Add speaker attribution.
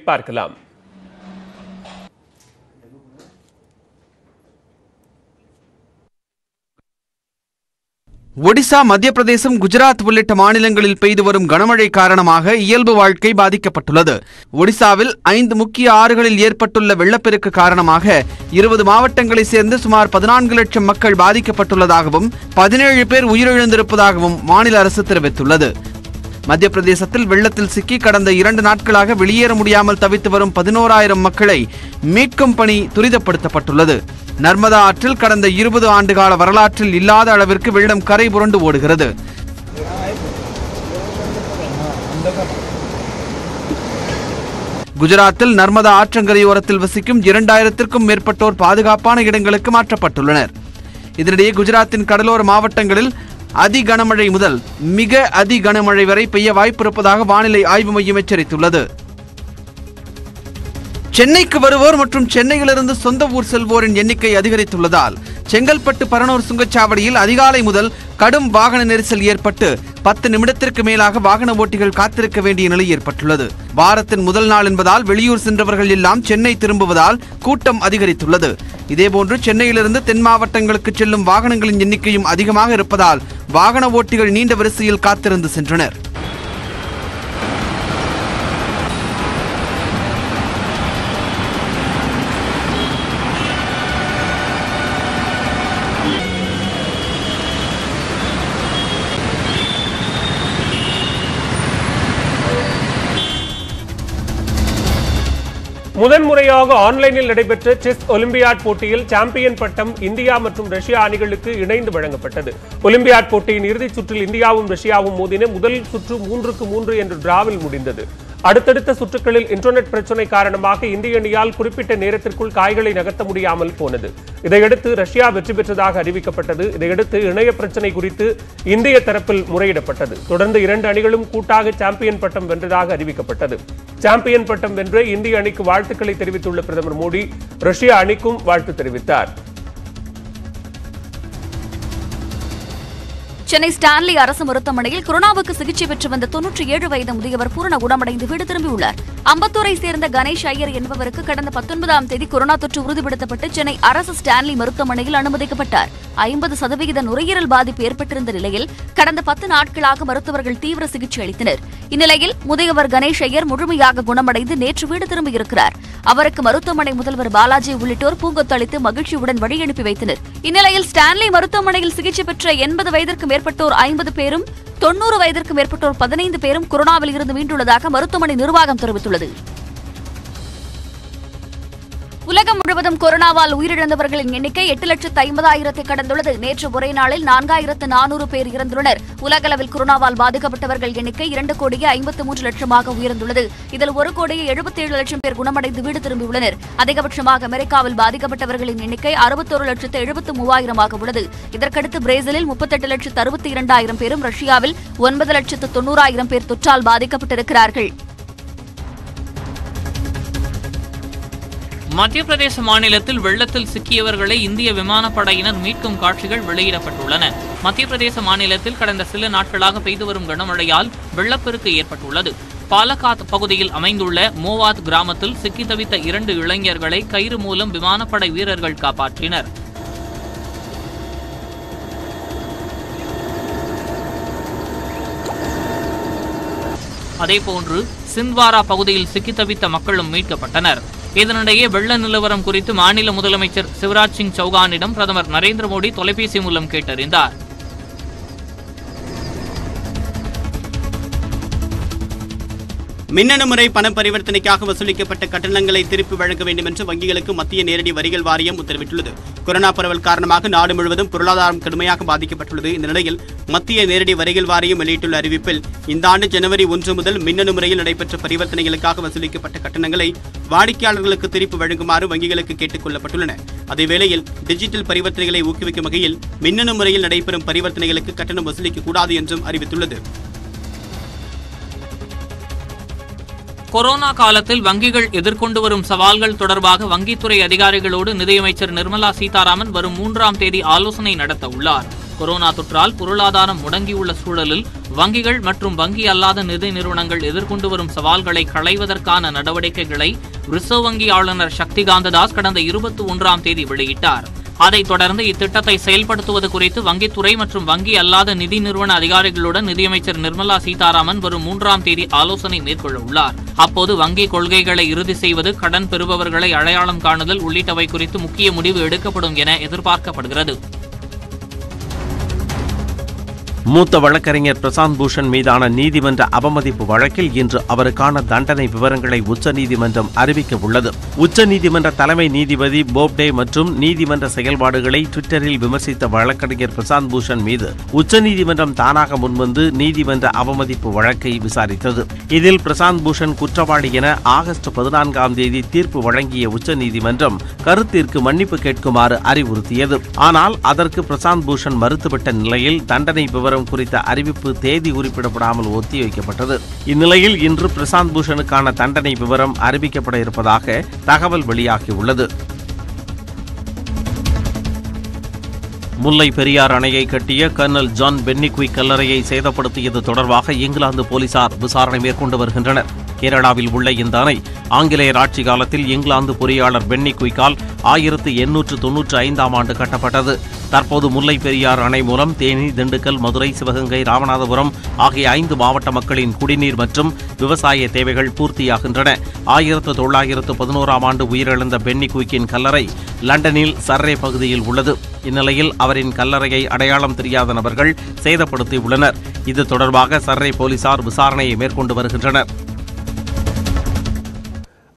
Speaker 1: பார்க்கலாம்
Speaker 2: ஒடிசா மத்திய பிரதேசம் குஜராத் உள்ளிட்ட மாநிலங்களில் பெய்து வரும் கனமழை காரணமாக இயல்பு வாழ்க்கை பாதிக்கப்பட்டுள்ளது ஒடிசாவில் ஐந்து முக்கிய ஆறுகளில் ஏற்பட்டுள்ள வெள்ளப்பெருக்கு காரணமாக இருபது மாவட்டங்களைச் சேர்ந்து சுமார் பதினான்கு லட்சம் மக்கள் பாதிக்கப்பட்டுள்ளதாகவும் பதினேழு பேர் உயிரிழந்திருப்பதாகவும் மாநில அரசு தெரிவித்துள்ளது மத்திய பிரதேசத்தில் வெள்ளத்தில் சிக்கி கடந்த இரண்டு நாட்களாக வெளியேற முடியாமல் தவித்து வரும் பதினோராயிரம் மக்களை மீட்கும் பணி துரிதப்படுத்தப்பட்டுள்ளது நர்மதா ஆற்றில் கடந்த இருபது ஆண்டுகால வரலாற்றில் இல்லாத அளவிற்கு வெள்ளம் கரை புரண்டு ஓடுகிறது குஜராத்தில் நர்மதா ஆற்றங்கரையோரத்தில் வசிக்கும் இரண்டாயிரத்திற்கும் மேற்பட்டோர் பாதுகாப்பான இடங்களுக்கு மாற்றப்பட்டுள்ளனர் இதனிடையே குஜராத்தின் கடலோர மாவட்டங்களில் அதி கனமழை முதல் மிக அதி கனமழை வரை பெய்ய வாய்ப்பிருப்பதாக வானிலை ஆய்வு மையம் எச்சரித்துள்ளது சென்னைக்கு வருவோர் மற்றும் சென்னையிலிருந்து சொந்த ஊர் செல்வோரின் எண்ணிக்கை அதிகரித்துள்ளதால் செங்கல்பட்டு பரனூர் சுங்கச்சாவடியில் அதிகாலை முதல் கடும் வாகன நெரிசல் ஏற்பட்டு பத்து நிமிடத்திற்கு மேலாக வாகன ஓட்டிகள் காத்திருக்க வேண்டிய நிலை ஏற்பட்டுள்ளது வாரத்தின் முதல் நாள் என்பதால் வெளியூர் சென்றவர்கள் எல்லாம் சென்னை திரும்புவதால் கூட்டம் அதிகரித்துள்ளது இதேபோன்று சென்னையிலிருந்து தென் மாவட்டங்களுக்கு செல்லும் வாகனங்களின் எண்ணிக்கையும் அதிகமாக இருப்பதால் வாகன ஓட்டிகள் நீண்ட வரிசையில் காத்திருந்து சென்றனர்
Speaker 1: முதன்முறையாக ஆன்லைனில் நடைபெற்ற செஸ் ஒலிம்பியாட் போட்டியில் சாம்பியன் பட்டம் இந்தியா மற்றும் ரஷ்யா அணிகளுக்கு இணைந்து வழங்கப்பட்டது ஒலிம்பியாட் போட்டியின் இறுதிச் சுற்றில் இந்தியாவும் ரஷ்யாவும் மோதின முதல் சுற்று மூன்றுக்கு மூன்று என்ற டிராவில் முடிந்தது அடுத்தடுத்த சுற்றுகளில் இன்டர்நெட் பிரச்சனை காரணமாக இந்திய அணியால் குறிப்பிட்ட நேரத்திற்குள் காய்களை நகர்த்த முடியாமல் போனது இதையடுத்து ரஷ்யா வெற்றி பெற்றதாக அறிவிக்கப்பட்டது இதையடுத்து இணைய பிரச்சனை குறித்து இந்திய தரப்பில் முறையிடப்பட்டது தொடர்ந்து இரண்டு அணிகளும் கூட்டாக சாம்பியன் பட்டம் வென்றதாக அறிவிக்கப்பட்டது சாம்பியன் பட்டம் வென்ற இந்திய அணிக்கு வாழ்த்துக்களை தெரிவித்துள்ள பிரதமர் மோடி ரஷ்ய அணிக்கும் வாழ்த்து தெரிவித்தார்
Speaker 3: சென்னை ஸ்டான்லி அரசு மருத்துவமனையில் கொரோனாவுக்கு சிகிச்சை பெற்று வந்த தொன்னூற்றி ஏழு வயது முதியவர் பூரண குணமடைந்து வீடு திரும்பியுள்ளார் அம்பத்தூரை சேர்ந்த கணேஷ் ஐயர் என்பவருக்கு கடந்த பத்தொன்பதாம் தேதி கொரோனா தொற்று உறுதிப்படுத்தப்பட்டு சென்னை அரசு ஸ்டான்லி மருத்துவமனையில் அனுமதிக்கப்பட்டார் ஐம்பது சதவிகித நுரையீரல் பாதிப்பு ஏற்பட்டிருந்த நிலையில் கடந்த பத்து நாட்களாக மருத்துவர்கள் தீவிர சிகிச்சை அளித்தனர் இந்நிலையில் முதியவர் கணேஷ் ஐயர் முழுமையாக குணமடைந்து நேற்று வீடு திரும்பியிருக்கிறார் அவருக்கு மருத்துவமனை முதல்வர் பாலாஜி உள்ளிட்டோர் பூங்கொத்தளித்து மகிழ்ச்சியுடன் வழி அனுப்பி வைத்தனர் இந்நிலையில் ஸ்டான்லி மருத்துவமனையில் சிகிச்சை பெற்ற எண்பது வயதிற்கு மேற்பட்டோர் ஐம்பது பேரும் தொன்னூறு வயதிற்கு மேற்பட்டோர் பதினைந்து பேரும் கொரோனாவில் இருந்து மீண்டுள்ளதாக மருத்துவமனை நிர்வாகம் தெரிவித்துள்ளது உலகம் முழுவதும் கொரோனாவால் உயிரிழந்தவர்களின் எண்ணிக்கை எட்டு லட்சத்து ஐம்பதாயிரத்தை கடந்துள்ளது நேற்று ஒரே நாளில் நான்காயிரத்து நானூறு பேர் இறந்துள்ளனர் உலகளவில் கொரோனாவால் பாதிக்கப்பட்டவர்கள் எண்ணிக்கை இரண்டு கோடியே ஐம்பத்து மூன்று லட்சமாக உயர்ந்துள்ளது இதில் ஒரு கோடியே எழுபத்தேழு லட்சம் பேர் குணமடைந்து வீடு திரும்பியுள்ளனர் அதிகபட்சமாக அமெரிக்காவில் பாதிக்கப்பட்டவர்களின் எண்ணிக்கை அறுபத்தொரு லட்சத்து எழுபத்து மூவாயிரமாக உள்ளது இதற்கடுத்து பிரேசிலில் முப்பத்தெட்டு லட்சத்து அறுபத்தி இரண்டாயிரம் பேரும் ரஷ்யாவில் ஒன்பது லட்சத்து தொன்னூறாயிரம் பேர் தொற்றால் பாதிக்கப்பட்டிருக்கிறார்கள்
Speaker 4: மத்திய பிரதேச மாநிலத்தில் வெள்ளத்தில் சிக்கியவர்களை இந்திய விமானப்படையினர் மீட்கும் காட்சிகள் வெளியிடப்பட்டுள்ளன மத்திய பிரதேச மாநிலத்தில் கடந்த சில நாட்களாக பெய்து வரும் கனமழையால் வெள்ளப்பெருக்கு ஏற்பட்டுள்ளது பாலகாத் பகுதியில் அமைந்துள்ள மோவாத் கிராமத்தில் சிக்கி தவித்த இரண்டு இளைஞர்களை கயிறு மூலம் விமானப்படை வீரர்கள் காப்பாற்றினர் அதேபோன்று சிந்த்வாரா பகுதியில் சிக்கித் தவித்த மக்களும் மீட்கப்பட்டனர் இதனிடையே வெள்ள நிலவரம் குறித்து மாநில முதலமைச்சர் சிவராஜ் சிங் சௌகானிடம் பிரதமர் நரேந்திர மோடி தொலைபேசி மூலம் கேட்டறிந்தார்
Speaker 5: மின்னணு முறை பண பரிவர்த்தனைக்காக வசூலிக்கப்பட்ட கட்டணங்களை திருப்பி வழங்க வேண்டும் என்று வங்கிகளுக்கு மத்திய நேரடி வரிகள் வாரியம் உத்தரவிட்டுள்ளது கொரோனா பரவல் காரணமாக நாடு முழுவதும் பொருளாதாரம் கடுமையாக பாதிக்கப்பட்டுள்ளது இந்த நிலையில் மத்திய நேரடி வரிகள் வாரியம் வெளியிட்டுள்ள அறிவிப்பில் இந்த ஆண்டு ஜனவரி ஒன்று முதல் மின்னணு முறையில் நடைபெற்ற பரிவர்த்தனைகளுக்காக வசூலிக்கப்பட்ட கட்டணங்களை வாடிக்கையாளர்களுக்கு திருப்பி வழங்குமாறு வங்கிகளுக்கு கேட்டுக் கொள்ளப்பட்டுள்ளன அதேவேளையில் டிஜிட்டல் பரிவர்த்தனைகளை ஊக்குவிக்கும் வகையில் மின்னணு முறையில் நடைபெறும் பரிவர்த்தனைகளுக்கு கட்டணம் வசூலிக்கக்கூடாது என்றும் அறிவித்துள்ளது
Speaker 4: கொரோனா காலத்தில் வங்கிகள் எதிர்கொண்டு வரும் சவால்கள் தொடர்பாக வங்கித்துறை அதிகாரிகளோடு நிதியமைச்சர் நிர்மலா சீதாராமன் வரும் மூன்றாம் தேதி ஆலோசனை நடத்த உள்ளார் கொரோனா தொற்றால் பொருளாதாரம் முடங்கியுள்ள சூழலில் வங்கிகள் மற்றும் வங்கி அல்லாத நிதி நிறுவனங்கள் எதிர்கொண்டு வரும் சவால்களை களைவதற்கான நடவடிக்கைகளை ரிசர்வ் வங்கி ஆளுநர் சக்திகாந்த தாஸ் கடந்த இருபத்தி ஒன்றாம் தேதி வெளியிட்டார் அதைத் தொடர்ந்து இத்திட்டத்தை செயல்படுத்துவது குறித்து வங்கித்துறை மற்றும் வங்கி அல்லாத நிதி நிறுவன அதிகாரிகளுடன் நிதியமைச்சர் நிர்மலா சீதாராமன் வரும் மூன்றாம் தேதி ஆலோசனை மேற்கொள்ள உள்ளார் அப்போது வங்கி கொள்கைகளை இறுதி செய்வது கடன் பெறுபவர்களை அடையாளம் காணுதல் உள்ளிட்டவை குறித்து முக்கிய முடிவு எடுக்கப்படும் என எதிர்பார்க்கப்படுகிறது
Speaker 6: மூத்த வழக்கறிஞர் பிரசாந்த் பூஷன் மீதான நீதிமன்ற அவமதிப்பு வழக்கில் இன்று அவருக்கான தண்டனை விவரங்களை உச்சநீதிமன்றம் அறிவிக்க உள்ளது உச்சநீதிமன்ற தலைமை நீதிபதி போப்டே மற்றும் நீதிமன்ற செயல்பாடுகளை ட்விட்டரில் விமர்சித்த வழக்கறிஞர் பிரசாந்த் பூஷன் மீது உச்சநீதிமன்றம் தானாக முன்வந்து நீதிமன்ற அவமதிப்பு வழக்கை விசாரித்தது இதில் பிரசாந்த் பூஷன் குற்றவாளி என ஆகஸ்ட் பதினான்காம் தேதி தீர்ப்பு வழங்கிய உச்சநீதிமன்றம் கருத்திற்கு மன்னிப்பு கேட்குமாறு அறிவுறுத்தியது ஆனால் அதற்கு பிரசாந்த் பூஷன் மறுத்துவிட்ட நிலையில் தண்டனை விவரம் குறித்த அறிவிப்பு தேதி குறிப்பிடப்படாமல் ஒத்திவைக்கப்பட்டது இந்நிலையில் இன்று பிரசாந்த் பூஷனுக்கான தண்டனை விவரம் அறிவிக்கப்பட இருப்பதாக தகவல் வெளியாகியுள்ளது முல்லை பெரியார் அணையை கட்டிய கர்னல் ஜான் பென்னிக்விக் கல்லறையை சேதப்படுத்தியது தொடர்பாக இங்கிலாந்து போலீசார் விசாரணை மேற்கொண்டு வருகின்றனர் கேரளாவில் உள்ள இந்த அணை ஆங்கிலேயர் ஆட்சி காலத்தில் இங்கிலாந்து பொறியாளர் பென்னி குயிக்கால் ஆயிரத்து எண்ணூற்று தொன்னூற்று ஐந்தாம் ஆண்டு கட்டப்பட்டது தற்போது முல்லை பெரியார் அணை மூலம் தேனி திண்டுக்கல் மதுரை சிவகங்கை ராமநாதபுரம் ஆகிய ஐந்து மாவட்ட மக்களின் குடிநீர் மற்றும் விவசாய தேவைகள் பூர்த்தியாகின்றன ஆயிரத்து தொள்ளாயிரத்து பதினோராம் ஆண்டு உயிரிழந்த பென்னி குயிக்கின் கல்லறை லண்டனில் சர்ரே பகுதியில் உள்ளது இந்நிலையில் அவரின் கல்லறையை அடையாளம் தெரியாத நபர்கள் சேதப்படுத்தியுள்ளனர் இது தொடர்பாக சர்ரே போலீசார் விசாரணையை மேற்கொண்டு வருகின்றனர்